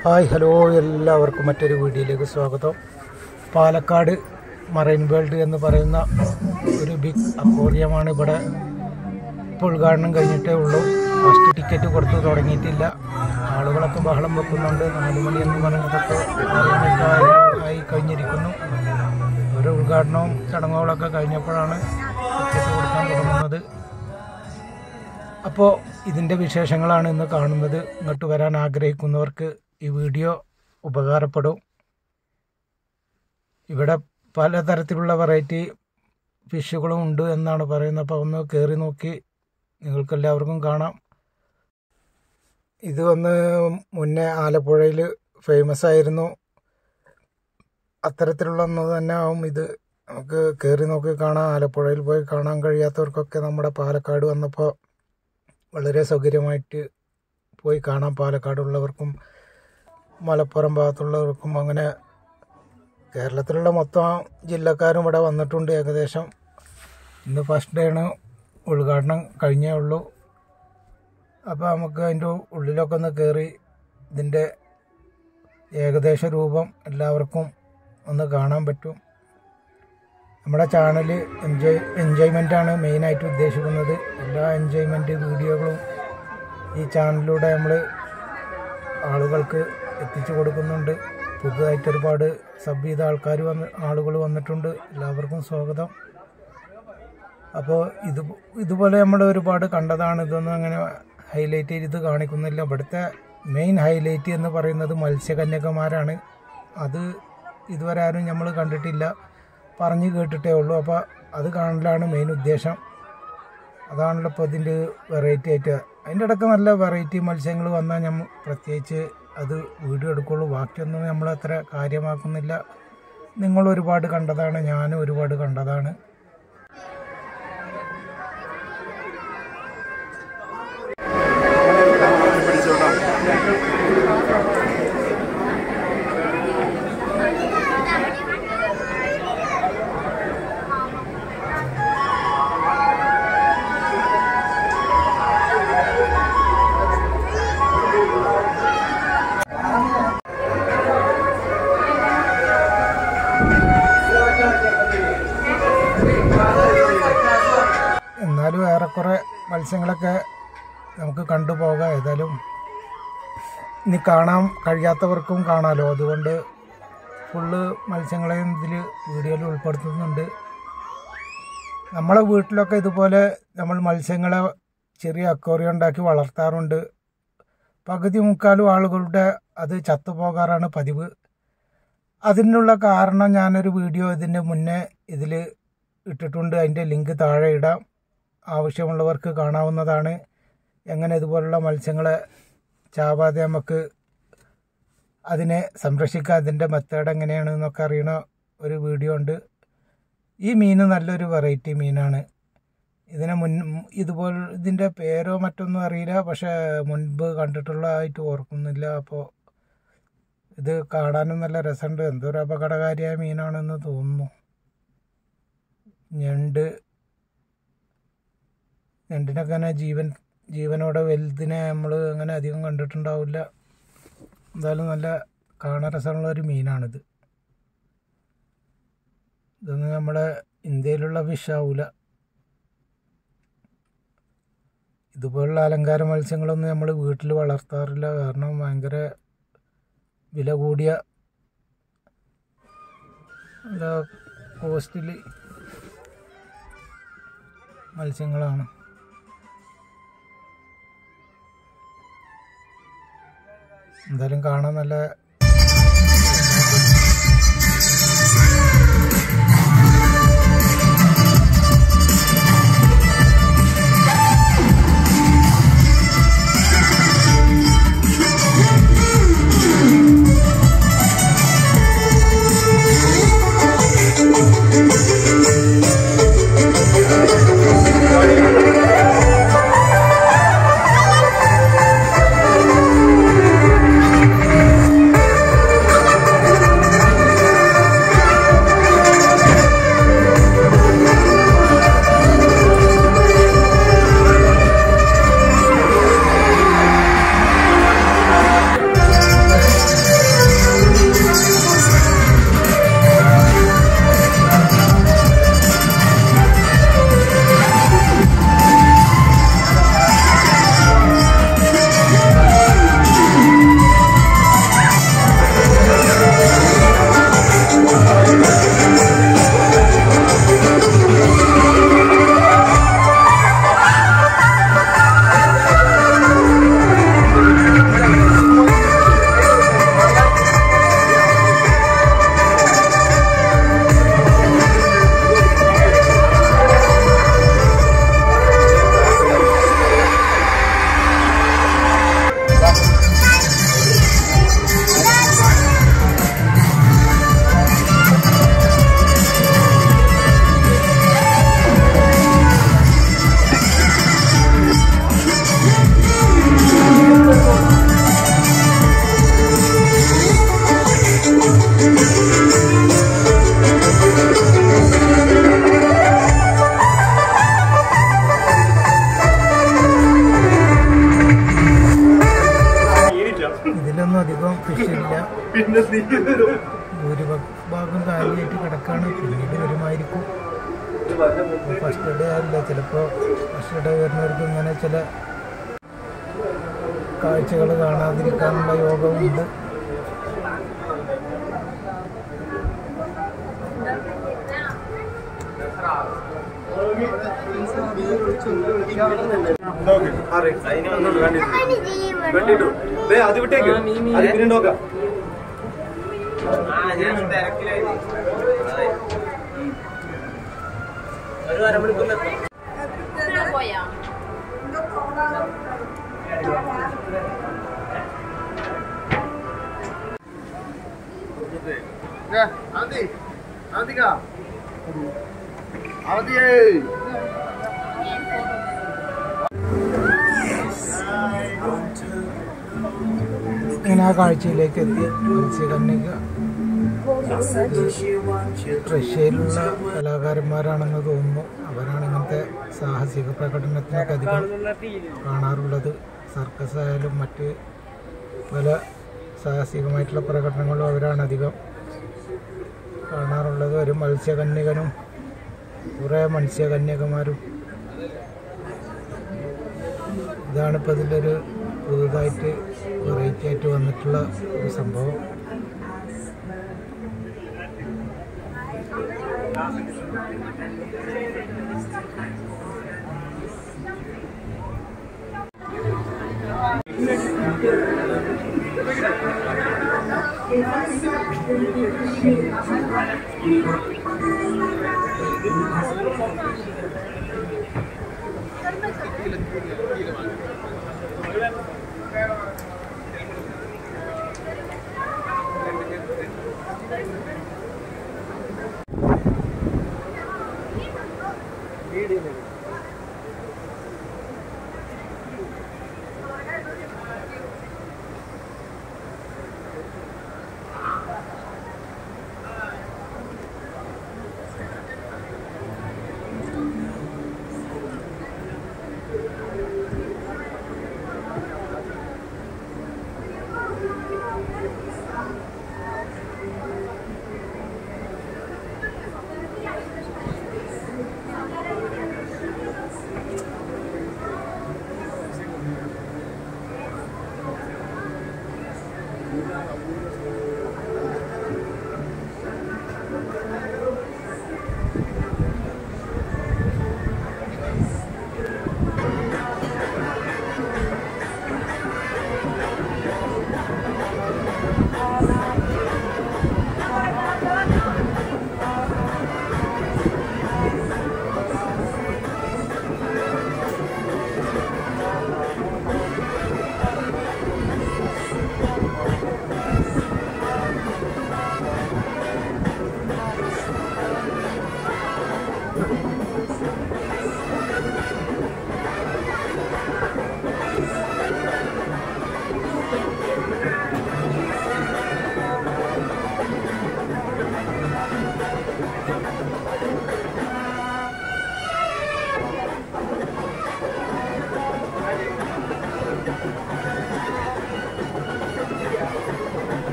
hi hello എല്ലാവർക്കും മറ്റൊരു വീഡിയോയിലേക്ക് സ്വാഗതം പാലക്കാട് മറൈൻ വേൾഡ് എന്ന് പറയുന്ന ഒരു ബിഗ് അക്വോറിയമാണ് ഇവിടെ ഇപ്പോൾ ഉദ്ഘാടനം കഴിഞ്ഞിട്ടേ ഉള്ളൂ ഫസ്റ്റ് ടിക്കറ്റ് കൊടുത്ത് തുടങ്ങിയിട്ടില്ല ആളുകളൊക്കെ ബഹളം വെക്കുന്നുണ്ട് നാല് മണി എന്ന് പറയുന്നതൊക്കെ ആറ് മണിയൊക്കെ ആയി- ആയി കഴിഞ്ഞിരിക്കുന്നു ഒരു ഉദ്ഘാടനവും ചടങ്ങുകളൊക്കെ കഴിഞ്ഞപ്പോഴാണ് ടിക്കറ്റ് കൊടുക്കാൻ തുടങ്ങുന്നത് അപ്പോൾ ഇതിൻ്റെ വിശേഷങ്ങളാണ് ഇന്ന് കാണുന്നത് ഇങ്ങോട്ട് വരാൻ ആഗ്രഹിക്കുന്നവർക്ക് ഈ വീഡിയോ ഉപകാരപ്പെടും ഇവിടെ പലതരത്തിലുള്ള വെറൈറ്റി ഫിഷുകളും ഉണ്ട് എന്നാണ് പറയുന്നത് അപ്പോൾ ഒന്ന് കയറി നോക്കി നിങ്ങൾക്ക് എല്ലാവർക്കും കാണാം ഇത് ഒന്ന് മുന്നേ ആലപ്പുഴയിൽ ഫേമസ് ആയിരുന്നു അത്തരത്തിലുള്ള ഒന്ന് തന്നെ ആവും ഇത് നമുക്ക് കയറി നോക്കി കാണാം ആലപ്പുഴയിൽ പോയി കാണാൻ കഴിയാത്തവർക്കൊക്കെ നമ്മുടെ പാലക്കാട് വന്നപ്പോൾ വളരെ സൗകര്യമായിട്ട് പോയി കാണാം പാലക്കാടുള്ളവർക്കും മലപ്പുറം ഭാഗത്തുള്ളവർക്കും അങ്ങനെ കേരളത്തിലുള്ള മൊത്തം ജില്ലക്കാരും ഇവിടെ വന്നിട്ടുണ്ട് ഏകദേശം ഇന്ന് ഫസ്റ്റ് ഡേ ആണ് ഉദ്ഘാടനം കഴിഞ്ഞേ ഉള്ളൂ അപ്പോൾ നമുക്ക് അതിൻ്റെ ഉള്ളിലൊക്കെ ഒന്ന് കയറി ഇതിൻ്റെ ഏകദേശ രൂപം എല്ലാവർക്കും ഒന്ന് കാണാൻ പറ്റും നമ്മുടെ ചാനൽ എൻജോയ് എൻജോയ്മെൻ്റാണ് മെയിനായിട്ട് ഉദ്ദേശിക്കുന്നത് എല്ലാ എൻജോയ്മെൻറ്റ് വീഡിയോകളും ഈ ചാനലിലൂടെ നമ്മൾ ആളുകൾക്ക് എത്തിച്ചു കൊടുക്കുന്നുണ്ട് പുതുതായിട്ട് ഒരുപാട് സബ് ചെയ്ത ആൾക്കാർ വന്ന് ആളുകൾ വന്നിട്ടുണ്ട് എല്ലാവർക്കും സ്വാഗതം അപ്പോൾ ഇത് ഇതുപോലെ നമ്മൾ ഒരുപാട് കണ്ടതാണ് ഇതൊന്നും അങ്ങനെ ഹൈലൈറ്റ് ചെയ്ത് കാണിക്കുന്നില്ല ഇവിടുത്തെ മെയിൻ ഹൈലൈറ്റ് എന്ന് പറയുന്നത് മത്സ്യകന്യകമാരാണ് അത് ഇതുവരെ ആരും നമ്മൾ കണ്ടിട്ടില്ല പറഞ്ഞു കേട്ടിട്ടേ ഉള്ളൂ അപ്പോൾ അത് കാണലാണ് മെയിൻ ഉദ്ദേശം അതാണല്ലോ ഇപ്പോൾ ഇതിൻ്റെ വെറൈറ്റി ആയിട്ട് അതിൻ്റെ ഇടയ്ക്ക് നല്ല വെറൈറ്റി മത്സ്യങ്ങൾ വന്നാൽ നമ്മൾ പ്രത്യേകിച്ച് അത് വീഡിയോ എടുക്കുള്ളൂ ബാക്കിയൊന്നും നമ്മൾ അത്ര കാര്യമാക്കുന്നില്ല നിങ്ങൾ ഒരുപാട് കണ്ടതാണ് ഞാനും ഒരുപാട് കണ്ടതാണ് എന്നാലും ഏറെക്കുറെ മത്സ്യങ്ങളൊക്കെ നമുക്ക് കണ്ടുപോകാം ഏതായാലും ഇനി കാണാൻ കഴിയാത്തവർക്കും കാണാമല്ലോ അതുകൊണ്ട് ഫുള്ള് മത്സ്യങ്ങളെയും ഇതിൽ വീഡിയോയിൽ ഉൾപ്പെടുത്തുന്നുണ്ട് നമ്മളെ വീട്ടിലൊക്കെ ഇതുപോലെ നമ്മൾ മത്സ്യങ്ങളെ ചെറിയ അക്വേറിയം ഉണ്ടാക്കി വളർത്താറുണ്ട് പകുതി മുക്കാലും ആളുകളുടെ അത് ചത്തുപോകാറാണ് പതിവ് അതിനുള്ള കാരണം ഞാനൊരു വീഡിയോ ഇതിന് മുന്നേ ഇതിൽ ഇട്ടിട്ടുണ്ട് അതിൻ്റെ ലിങ്ക് താഴെ ഇടാം ആവശ്യമുള്ളവർക്ക് കാണാവുന്നതാണ് എങ്ങനെ ഇതുപോലുള്ള മത്സ്യങ്ങളെ ചാവാതെ നമുക്ക് അതിനെ സംരക്ഷിക്കാൻ അതിൻ്റെ മെത്തേഡ് എങ്ങനെയാണെന്നൊക്കെ അറിയണ ഒരു വീഡിയോ ഉണ്ട് ഈ മീൻ നല്ലൊരു വെറൈറ്റി മീനാണ് ഇതിനെ മുൻ ഇതുപോലെ ഇതിൻ്റെ പേരോ മറ്റൊന്നും അറിയില്ല പക്ഷേ മുൻപ് കണ്ടിട്ടുള്ളതായിട്ട് ഓർക്കുന്നില്ല അപ്പോൾ ഇത് കാണാനും നല്ല രസമുണ്ട് എന്തോ ഒരു അപകടകാരിയായ മീനാണെന്ന് തോന്നുന്നു ഞണ്ട് ഞണ്ടിനൊക്കെ അങ്ങനെ ജീവൻ ജീവനോടെ വലുതിനെ നമ്മൾ അങ്ങനെ അധികം കണ്ടിട്ടുണ്ടാവില്ല എന്തായാലും നല്ല കാണാൻ രസമുള്ള ഒരു മീനാണിത് ഇതൊന്നും നമ്മുടെ ഇന്ത്യയിലുള്ള ഫിഷ് ആവില്ല ഇതുപോലുള്ള അലങ്കാര മത്സ്യങ്ങളൊന്നും നമ്മൾ വീട്ടിൽ വളർത്താറില്ല കാരണം ഭയങ്കര വില കൂടിയ നല്ല കോസ്റ്റ്ലി മത്സ്യങ്ങളാണ് എന്തായാലും കാണാൻ നല്ല Thank ഇതിലൊന്നും അധികം ഫിഷില്ല പിന്നെ നീ ഭൂരിഭാഗം കാലിയായിട്ട് കിടക്കാണ് പിന്നീട് വരുമായിരിക്കും ഫസ്റ്റ് ഡേ അല്ല ചിലപ്പോൾ ഫസ്റ്റ് ഡേ വരുന്നവർക്ക് ഇങ്ങനെ ചില കാഴ്ചകൾ കാണാതിരിക്കാനുള്ള യോഗമുണ്ട് വെട്ടിട്ടു ദേ അത് വിട്ടേക്ക് അത് പിന്നെ നോക്കാം പോയാ ആന്തി ആന്തിക ആന്തിയേ ഇങ്ങനെ ആ കാഴ്ചയിലേക്ക് എത്തി മത്സ്യകന്യക റഷ്യയിലുള്ള കലാകാരന്മാരാണെന്ന് തോന്നുന്നു അവരാണ് ഇങ്ങനത്തെ സാഹസിക പ്രകടനത്തിനൊക്കെ അധികം കാണാറുള്ളത് സർക്കസ് ആയാലും മറ്റ് പല സാഹസികമായിട്ടുള്ള പ്രകടനങ്ങളും അവരാണ് അധികം കാണാറുള്ളത് ഒരു മത്സ്യകന്യകനും കുറേ മത്സ്യകന്യകമാരും ഇതാണിപ്പോൾ ഇതിലൊരു പുതുതായിട്ട് വെറൈറ്റി ആയിട്ട് വന്നിട്ടുള്ള ഒരു സംഭവം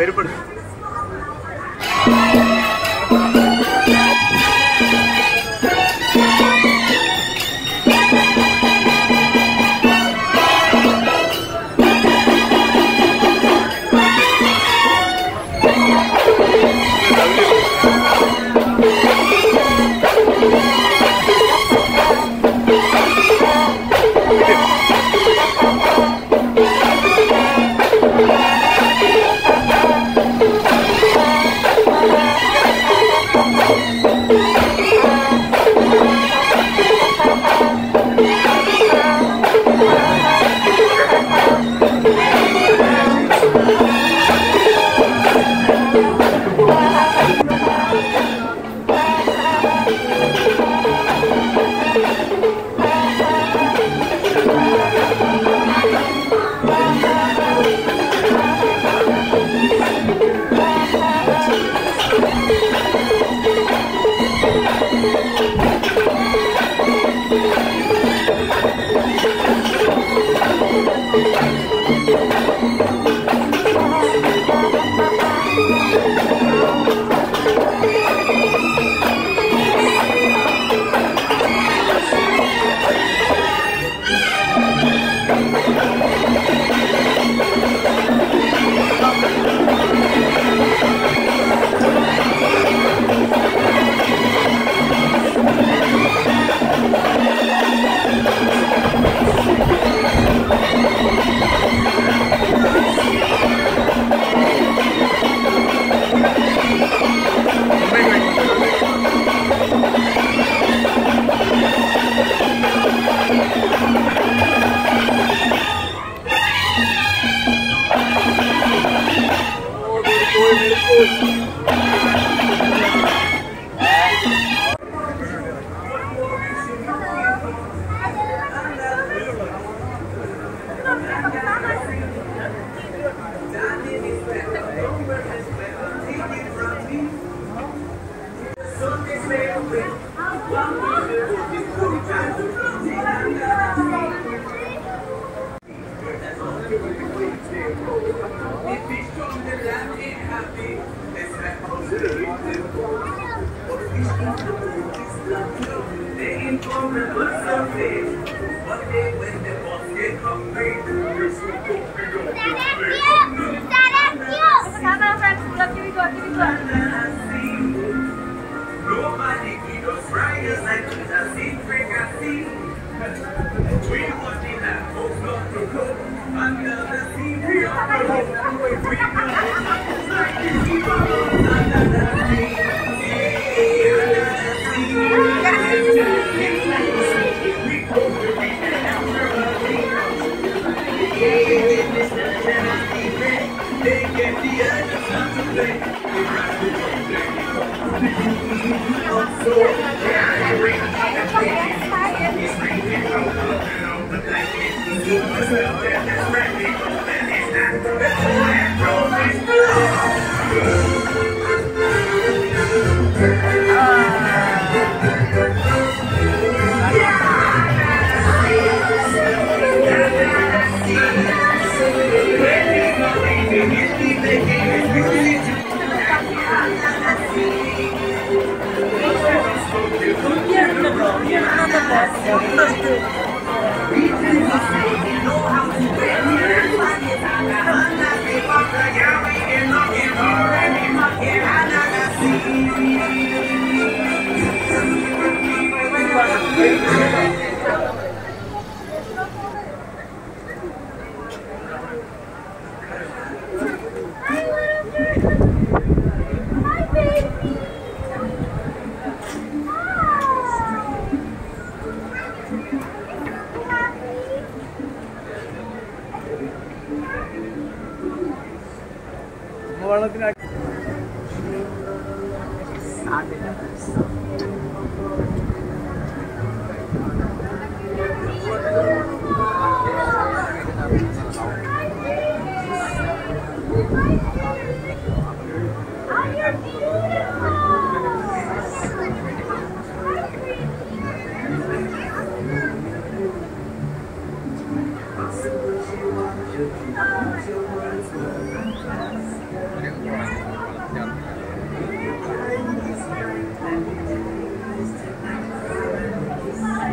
ധൈര്യപ്പെടും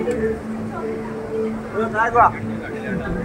താഴെ